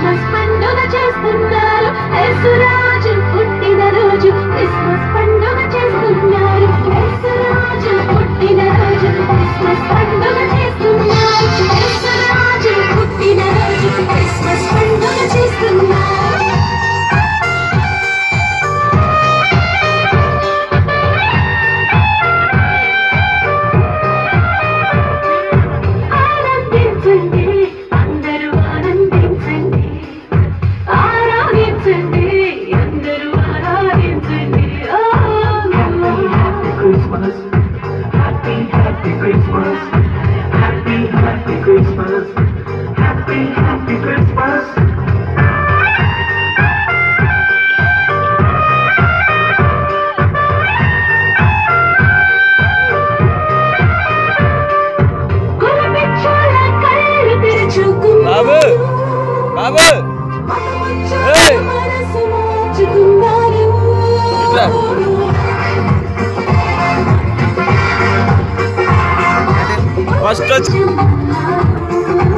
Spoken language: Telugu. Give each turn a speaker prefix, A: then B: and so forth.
A: క్రిస్మస్ పండుగ చేస్తున్నారు యేసురాజు పుట్టిన రోజు క్రిస్మస్ పండుగ చేస్తున్నారు యేసురాజు పుట్టిన రోజు క్రిస్మస్ పండుగ చేస్తున్నారు యేసురాజు పుట్టిన రోజు క్రిస్మస్ పండుగ చేస్తున్నారు ఆనందించండి అందరూ ఆనందించండి ఆరాధించండి అందరూ ఆరాధించండి ఓ
B: Christmas. Happy, happy Christmas. Happy, happy Christmas. Happy, happy Christmas.
A: కులపిచ్చుల కళ్ళు తెరుచుకున్నారు.
C: బాబు బాబు ఏయ్!
A: మనసు మార్చుకున్నారు.
C: ఇట్లా. ఫస్ట్ వచ్చి
A: వచ్చి